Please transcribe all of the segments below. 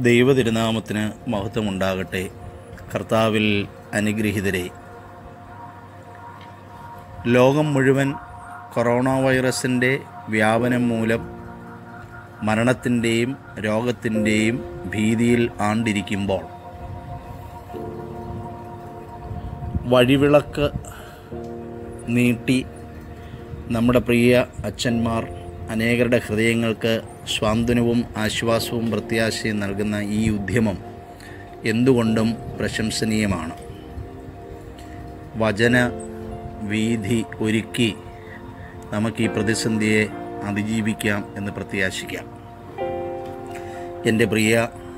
ദൈവതിരുനാമത്തിന് മഹത്വമുണ്ടാകട്ടെ കർത്താവിൽ അനുഗ്രഹീതരെ ലോകം മുഴുവൻ കൊറോണ വൈറസിൻ്റെ വ്യാപനം മൂലം മരണത്തിൻ്റെയും രോഗത്തിൻ്റെയും ഭീതിയിൽ ആണ്ടിരിക്കുമ്പോൾ വഴിവിളക്ക് നീട്ടി നമ്മുടെ പ്രിയ അച്ഛന്മാർ അനേകരുടെ ഹൃദയങ്ങൾക്ക് സ്വാന്തനവും ആശ്വാസവും പ്രത്യാശയും നൽകുന്ന ഈ ഉദ്യമം എന്തുകൊണ്ടും പ്രശംസനീയമാണ് വചന വീതി ഒരുക്കി നമുക്ക് ഈ പ്രതിസന്ധിയെ അതിജീവിക്കാം എന്ന് പ്രത്യാശിക്കാം എൻ്റെ പ്രിയ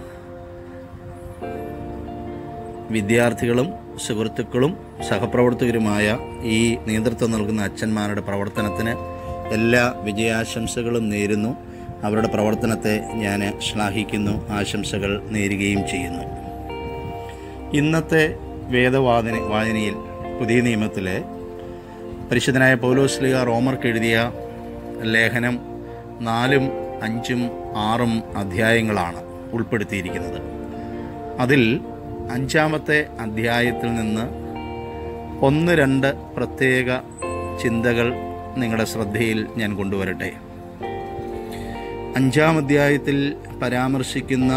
വിദ്യാർത്ഥികളും സുഹൃത്തുക്കളും സഹപ്രവർത്തകരുമായ ഈ നേതൃത്വം നൽകുന്ന അച്ഛന്മാരുടെ പ്രവർത്തനത്തിന് എല്ലാ വിജയാശംസകളും നേരുന്നു അവരുടെ പ്രവർത്തനത്തെ ഞാൻ ശ്ലാഘിക്കുന്നു ആശംസകൾ നേരുകയും ചെയ്യുന്നു ഇന്നത്തെ വേദവാദന വായനയിൽ പുതിയ നിയമത്തിലെ പരിശുദ്ധനായ പൗലോസ്ലിക റോമർക്ക് എഴുതിയ ലേഖനം നാലും അഞ്ചും ആറും അധ്യായങ്ങളാണ് ഉൾപ്പെടുത്തിയിരിക്കുന്നത് അതിൽ അഞ്ചാമത്തെ അധ്യായത്തിൽ നിന്ന് ഒന്ന് രണ്ട് പ്രത്യേക ചിന്തകൾ നിങ്ങളുടെ ശ്രദ്ധയിൽ ഞാൻ കൊണ്ടുവരട്ടെ അഞ്ചാം അധ്യായത്തിൽ പരാമർശിക്കുന്ന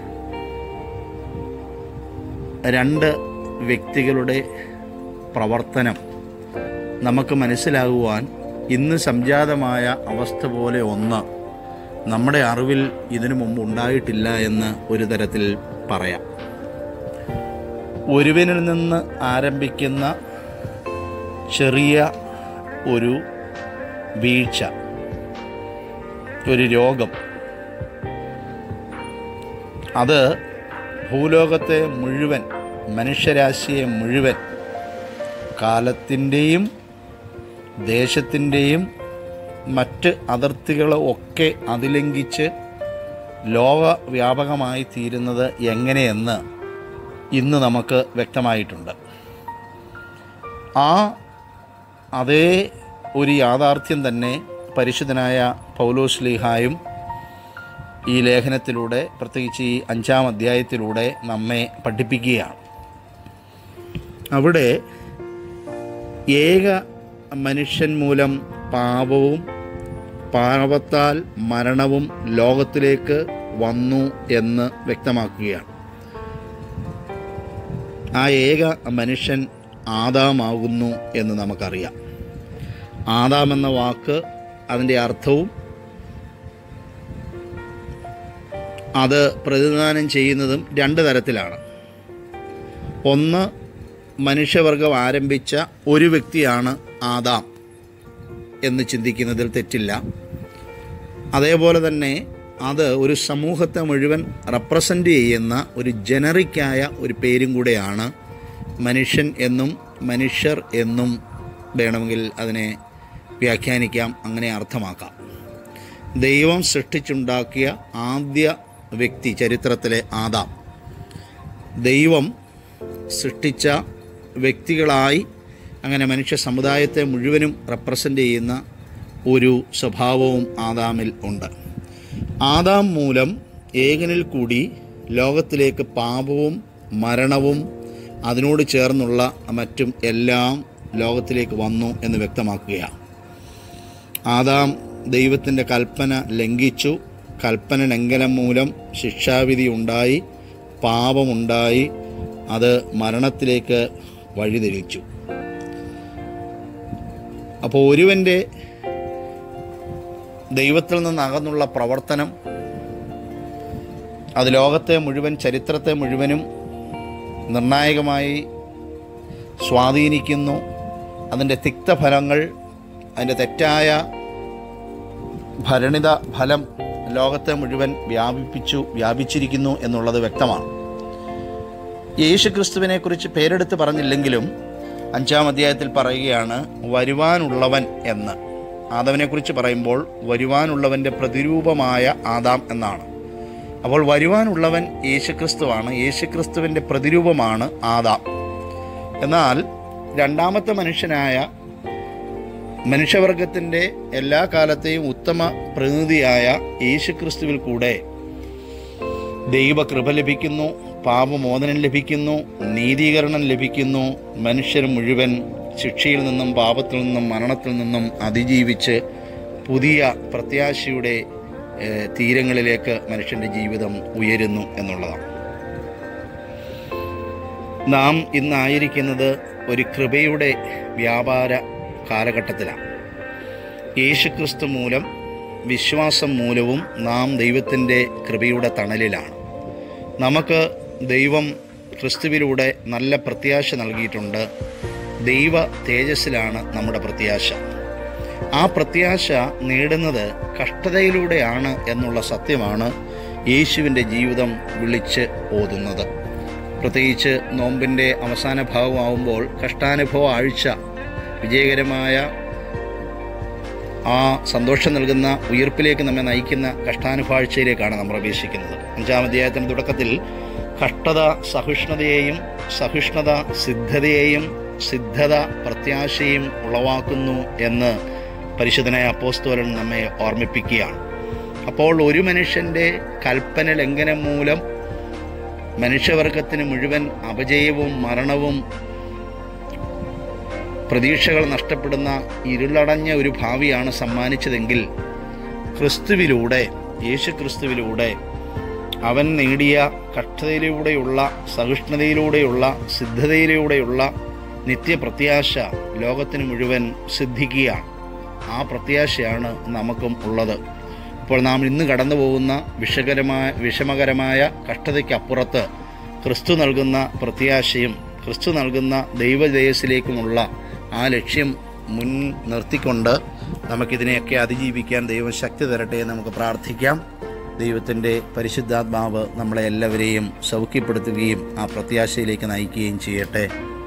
രണ്ട് വ്യക്തികളുടെ പ്രവർത്തനം നമുക്ക് മനസ്സിലാകുവാൻ ഇന്ന് സംജാതമായ അവസ്ഥ പോലെ ഒന്ന് നമ്മുടെ അറിവിൽ ഇതിനു മുമ്പ് ഉണ്ടായിട്ടില്ല എന്ന് ഒരു തരത്തിൽ പറയാം ഒരുവനിൽ നിന്ന് ആരംഭിക്കുന്ന ചെറിയ ഒരു വീഴ്ച ഒരു രോഗം അത് ഭൂലോകത്തെ മുഴുവൻ മനുഷ്യരാശിയെ മുഴുവൻ കാലത്തിൻ്റെയും ദേശത്തിൻ്റെയും മറ്റ് അതിർത്തികളെ ഒക്കെ അതിലംഘിച്ച് ലോകവ്യാപകമായി തീരുന്നത് എങ്ങനെയെന്ന് ഇന്ന് നമുക്ക് വ്യക്തമായിട്ടുണ്ട് ആ അതേ ഒരു യാഥാർത്ഥ്യം തന്നെ പരിശുദ്ധനായ പൗലോസ് ലീഹായും ഈ ലേഖനത്തിലൂടെ പ്രത്യേകിച്ച് ഈ അഞ്ചാം അധ്യായത്തിലൂടെ നമ്മെ പഠിപ്പിക്കുകയാണ് അവിടെ ഏക മനുഷ്യൻ മൂലം പാപവും പാപത്താൽ മരണവും ലോകത്തിലേക്ക് വന്നു എന്ന് വ്യക്തമാക്കുകയാണ് ആ ഏക മനുഷ്യൻ ആദാമാകുന്നു എന്ന് നമുക്കറിയാം ആദാം എന്ന വാക്ക് അതിൻ്റെ അർത്ഥവും അത് പ്രതിദാനം ചെയ്യുന്നതും രണ്ട് തരത്തിലാണ് ഒന്ന് മനുഷ്യവർഗം ആരംഭിച്ച ഒരു വ്യക്തിയാണ് ആദാം എന്ന് ചിന്തിക്കുന്നതിൽ തെറ്റില്ല അതേപോലെ തന്നെ അത് ഒരു സമൂഹത്തെ മുഴുവൻ റെപ്രസെൻ്റ് ചെയ്യുന്ന ഒരു ജനറിക്കായ ഒരു പേരും കൂടെയാണ് മനുഷ്യൻ എന്നും മനുഷ്യർ എന്നും വേണമെങ്കിൽ അതിനെ വ്യാഖ്യാനിക്കാം അങ്ങനെ അർത്ഥമാക്കാം ദൈവം സൃഷ്ടിച്ചുണ്ടാക്കിയ ആദ്യ വ്യക്തി ചരിത്രത്തിലെ ആദാം ദൈവം സൃഷ്ടിച്ച വ്യക്തികളായി അങ്ങനെ മനുഷ്യ സമുദായത്തെ മുഴുവനും റെപ്രസെൻ്റ് ചെയ്യുന്ന ഒരു സ്വഭാവവും ആദാമിൽ ഉണ്ട് ആദാം മൂലം ഏകനിൽ കൂടി ലോകത്തിലേക്ക് പാപവും മരണവും അതിനോട് ചേർന്നുള്ള മറ്റും എല്ലാം ലോകത്തിലേക്ക് വന്നു എന്ന് വ്യക്തമാക്കുകയാണ് ആദാം ദൈവത്തിൻ്റെ കൽപ്പന ലംഘിച്ചു കൽപ്പന ലംഘനം മൂലം ശിക്ഷാവിധി ഉണ്ടായി പാപമുണ്ടായി അത് മരണത്തിലേക്ക് വഴിതിരിച്ചു അപ്പോൾ ഒരുവൻ്റെ ദൈവത്തിൽ നിന്ന് അകന്നുള്ള പ്രവർത്തനം അത് ലോകത്തെ മുഴുവൻ ചരിത്രത്തെ മുഴുവനും നിർണായകമായി സ്വാധീനിക്കുന്നു അതിൻ്റെ തിക്തഫലങ്ങൾ അതിൻ്റെ തെറ്റായ ഭരണിത ഫലം ലോകത്തെ മുഴുവൻ വ്യാപിപ്പിച്ചു വ്യാപിച്ചിരിക്കുന്നു എന്നുള്ളത് വ്യക്തമാണ് യേശുക്രിസ്തുവിനെ കുറിച്ച് പേരെടുത്ത് പറഞ്ഞില്ലെങ്കിലും അഞ്ചാം അധ്യായത്തിൽ പറയുകയാണ് വരുവാനുള്ളവൻ എന്ന് ആദവനെക്കുറിച്ച് പറയുമ്പോൾ വരുവാനുള്ളവൻ്റെ പ്രതിരൂപമായ ആദാം എന്നാണ് അപ്പോൾ വരുവാനുള്ളവൻ യേശുക്രിസ്തുവാണ് യേശുക്രിസ്തുവിൻ്റെ പ്രതിരൂപമാണ് ആദാം എന്നാൽ രണ്ടാമത്തെ മനുഷ്യനായ മനുഷ്യവർഗത്തിൻ്റെ എല്ലാ കാലത്തെയും ഉത്തമ പ്രതിനിധിയായ യേശുക്രിസ്തുവിൽ കൂടെ ദൈവകൃപ ലഭിക്കുന്നു പാപമോചനം ലഭിക്കുന്നു നീതീകരണം ലഭിക്കുന്നു മനുഷ്യർ മുഴുവൻ ശിക്ഷയിൽ നിന്നും പാപത്തിൽ നിന്നും മരണത്തിൽ നിന്നും അതിജീവിച്ച് പുതിയ പ്രത്യാശയുടെ ഏഹ്, തീരങ്ങളിലേക്ക് മനുഷ്യൻ്റെ ജീവിതം ഉയരുന്നു എന്നുള്ളതാണ് നാം ഇന്നായിരിക്കുന്നത് ഒരു കൃപയുടെ വ്യാപാര കാലഘട്ടത്തിലാണ് യേശുക്രിസ്തു മൂലം വിശ്വാസം മൂലവും നാം ദൈവത്തിൻ്റെ കൃപയുടെ തണലിലാണ് നമുക്ക് ദൈവം ക്രിസ്തുവിലൂടെ നല്ല പ്രത്യാശ നൽകിയിട്ടുണ്ട് ദൈവ തേജസ്സിലാണ് നമ്മുടെ പ്രത്യാശ ആ പ്രത്യാശ നേടുന്നത് കഷ്ടതയിലൂടെയാണ് എന്നുള്ള സത്യമാണ് യേശുവിൻ്റെ ജീവിതം വിളിച്ച് ഓതുന്നത് പ്രത്യേകിച്ച് നോമ്പിൻ്റെ അവസാന ഭാഗമാവുമ്പോൾ കഷ്ടാനുഭവ ആഴ്ച വിജയകരമായ ആ സന്തോഷം നൽകുന്ന ഉയർപ്പിലേക്ക് നമ്മെ നയിക്കുന്ന കഷ്ടാനുഭാഴ്ചയിലേക്കാണ് നമ്മൾ പ്രവേശിക്കുന്നത് അഞ്ചാം അധ്യായത്തിൻ്റെ തുടക്കത്തിൽ കഷ്ടത സഹിഷ്ണുതയെയും സഹിഷ്ണുത സിദ്ധതയെയും സിദ്ധത പ്രത്യാശയും ഉളവാക്കുന്നു എന്ന് പരിശുദ്ധനായ അപ്പോസ്തോലൻ നമ്മെ ഓർമ്മിപ്പിക്കുകയാണ് അപ്പോൾ ഒരു മനുഷ്യൻ്റെ കൽപ്പന ലംഘനം മൂലം മനുഷ്യവർഗത്തിന് മുഴുവൻ അപജയവും മരണവും പ്രതീക്ഷകൾ നഷ്ടപ്പെടുന്ന ഇരുളടഞ്ഞ ഒരു ഭാവിയാണ് സമ്മാനിച്ചതെങ്കിൽ ക്രിസ്തുവിലൂടെ യേശു ക്രിസ്തുവിലൂടെ അവൻ നേടിയ കഷ്ടതയിലൂടെയുള്ള സഹിഷ്ണുതയിലൂടെയുള്ള സിദ്ധതയിലൂടെയുള്ള നിത്യപ്രത്യാശ ലോകത്തിന് മുഴുവൻ സിദ്ധിക്കുകയാണ് ആ പ്രത്യാശയാണ് നമുക്കും ഉള്ളത് ഇപ്പോൾ നാം ഇന്ന് കടന്നു പോകുന്ന വിഷകരമായ വിഷമകരമായ കഷ്ടതയ്ക്കപ്പുറത്ത് ക്രിസ്തു നൽകുന്ന പ്രത്യാശയും ക്രിസ്തു നൽകുന്ന ദൈവജയസിലേക്കുമുള്ള ആ ലക്ഷ്യം മുൻ നിർത്തിക്കൊണ്ട് നമുക്കിതിനെയൊക്കെ അതിജീവിക്കാൻ ദൈവം ശക്തി തരട്ടെ എന്ന് നമുക്ക് പ്രാർത്ഥിക്കാം ദൈവത്തിൻ്റെ പരിശുദ്ധാത്മാവ് നമ്മളെ എല്ലാവരെയും സൗഖ്യപ്പെടുത്തുകയും ആ പ്രത്യാശയിലേക്ക് നയിക്കുകയും ചെയ്യട്ടെ